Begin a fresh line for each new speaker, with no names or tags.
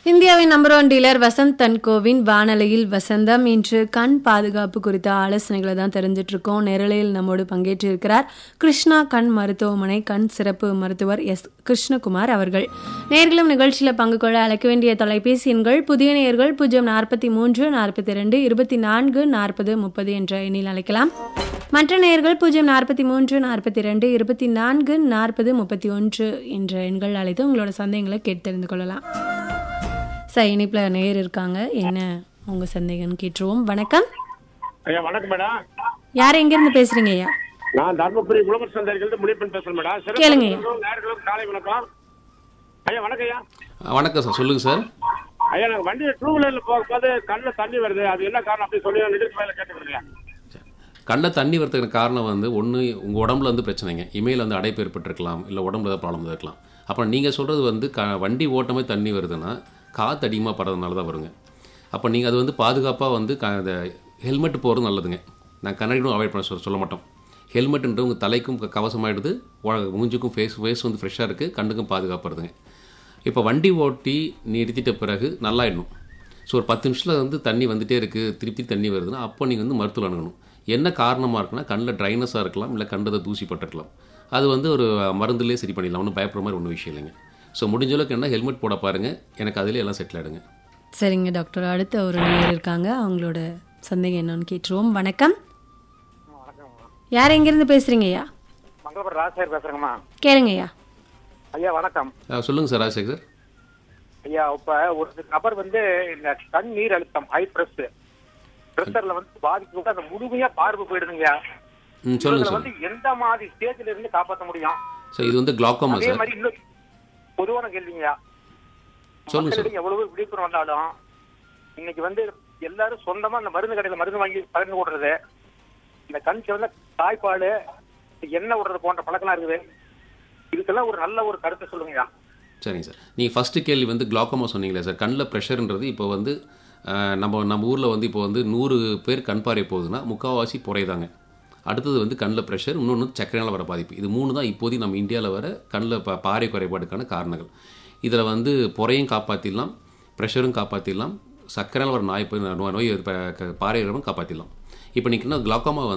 இந்தியாவின் number one dealer Vasanth தன்கோவின் வானலையில் வசந்தம் இன்று கண் பாதுகாப்பு குறித்த ஆலோசனைகளை தான் தெரிஞ்சிட்டு இருக்கோம் நேரலையில் நம்மோடு பங்கேற்றிருக்கிறார் கிருஷ்ணா கண் மருத்துவமனை கண் சிறப்பு மருத்துவர் எஸ் கிருஷ்ணகுமார் அவர்கள் நேர்களும் நிகழ்ச்சியில் பங்கு கொள்ள அழைக்க வேண்டிய தொலைபேசி எண்கள் புதிய நேயர்கள் பூஜ்ஜியம் நாற்பத்தி மூன்று நாற்பத்தி ரெண்டு இருபத்தி நான்கு நாற்பது முப்பது என்ற எண்ணில் அழைக்கலாம் மற்ற நேயர்கள் பூஜ்ஜியம் நாற்பத்தி மூன்று நாற்பத்தி ரெண்டு இருபத்தி நான்கு நாற்பது முப்பத்தி ஒன்று என்ற எண்கள் அழைத்து உங்களோட சந்தேகங்களை கேட்டு தெரிந்து கொள்ளலாம் சார் இனிப்பில் நேயர் இருக்காங்க என்ன உங்க சந்தேகம்னு கேட்டுருவோம் வணக்கம்
ஐயா வணக்கம் மேடம்
யார் எங்கேருந்து பேசுறீங்க ஐயா
நான் தர்மபுரி உழவர் சந்தையிலிருந்து முடிப்பன் பேசுறேன் மேடம் சிறப்பு
கேளுங்க.
விருந்தினர்களும் நேயர்களுக்கும் காலை வணக்கம் ஐயா வணக்கம் ஐயா
ஆ, வணக்கம் சார் சொல்லுங்கள் சார்
ஐயா நாங்கள் வண்டி டூ வீலர்ல போகும்போது கண்ணில் தண்ணி வருது அது என்ன காரணம் அப்படி சொல்லி நிகழ்ச்சி மேல கேட்டுக்கிறேன்
கண்ணில் தண்ணி வரதுக்கு காரணம் வந்து ஒன்று உங்கள் உடம்புல வந்து பிரச்சனைங்க இமையில் வந்து அடைப்பு ஏற்பட்டிருக்கலாம் இல்லை உடம்புல ஏதாவது ப்ராப்ளம் இருக்கலாம் அப்புறம் நீங்கள் சொல்கிறது வந்து க வண்டி ஓட்டமே தண்ணி வருதுன்னா காற்று அதிகமாக படுறதுனால தான் வருங்க அப்போ நீங்கள் அது வந்து பாதுகாப்பாக வந்து க அந்த ஹெல்மெட் போகிறது நல்லதுங்க நான் கண்ணாடியும் அவாய்ட் பண்ண சொல்ல சொல்ல மாட்டோம் ஹெல்மெட்ன்றது உங்கள் தலைக்கும் க- கவசமாயிடுது உ- மூஞ்சுக்கும் ஃபேஸ் ஃபேஸ் வந்து ஃப்ரெஷ்ஷாக இருக்குது கண்ணுக்கும் பாதுகாப்படுதுங்க இப்போ வண்டி ஓட்டி நிறுத்திட்ட பிறகு நல்லாயிடணும் ஸோ ஒரு பத்து நிமிஷத்தில் வந்து தண்ணி வந்துட்டே இருக்குது திருப்பி தண்ணி வருதுன்னா அப்போ நீங்கள் வந்து மருத்துவம் அணுகணும் என்ன காரணமாக இருக்குன்னா கண்ணில் ட்ரைனஸாக இருக்கலாம் இல்லை கண்டதை தூசி பட்டிருக்கலாம் அது வந்து ஒரு மருந்துலேயே சரி பண்ணிடலாம் ஒன்றும் பயப்படுற மாதிரி ஒன்றும் விஷயம் இல்லைங்க ஸோ முடிஞ்ச அளவுக்கு என்ன ஹெல்மெட் போட பாருங்கள் எனக்கு அதிலே எல்லாம் செட்டில் ஆகிடுங்க
சரிங்க டாக்டர் அடுத்த ஒரு நேயர் இருக்காங்க அவங்களோட சந்தேகம் என்னன்னு கேட்டுருவோம் வணக்கம் யார் எங்கேருந்து பேசுறீங்க ஐயா
மங்களபுரம் ராஜசேகர் பேசுறேங்கம்மா
கேளுங்க ஐயா
ஐயா வணக்கம்
சொல்லுங்கள் சார் ராஜசேகர் சார்
ஐயா இப்ப ஒரு நபர் வந்து இந்த கண் நீர் அழுத்தம் ஹை பிரஸ் பிரஷர்ல வந்து பாதிப்பு கூட அந்த முழுமையா பார்வை போயிடுதுங்க
ம் சொல்லுங்கள்
இதுல
சார்
வந்து எந்த மாதிரி ஸ்டேஜ்ல இருந்து காப்பாற்ற முடியும்
சார் இது வந்து கிளாக்கோமா
அதே
சார்
மாதிரி இன்னும் பொதுவான கேள்விங்க
சொல்லுங்க சார்
மக்களிடையே எவ்வளவு விழிப்புணர்வு வந்தாலும் இன்னைக்கு வந்து எல்லாரும் சொந்தமா அந்த மருந்து கடையில மருந்து வாங்கி பகிர்ந்து விடுறது இந்த கண் சிவந்த தாய்ப்பாடு எண்ணெய் விடுறது போன்ற பழக்கம்லாம் இருக்குது இதுக்கெல்லாம் ஒரு நல்ல ஒரு கருத்தை சொல்லுங்கய்யா
சரிங்க சார் நீங்கள் ஃபஸ்ட்டு கேள்வி வந்து கிளாக்கோமா சொன்னீங்களே சார் கண்ணில் ப்ரெஷர்ன்றது இப்போ வந்து அஹ், நம்ம நம்ம ஊரில் வந்து இப்போ வந்து நூறு பேர் கண் பார்வை போகுதுன்னா முக்கால்வாசி புறையுதாங்க அடுத்தது வந்து கண்ணில் ப்ரெஷர் இன்னொன்று சர்க்கரையால் வர பாதிப்பு இது மூணு தான் இப்போதைக்கு நம்ம இந்தியாவில் வர கண்ணில் பா பாறை குறைபாடுக்கான காரணங்கள் இதில் வந்து புறையும் காப்பாற்றிடலாம் ப்ரெஷரும் காப்பாற்றிடலாம் சர்க்கரையால் வர நாய் போய் நோய் நோய் ப- க- பாறை காப்பாற்றிடலாம் இப்போ நீங்கள் கிளாக்கோமா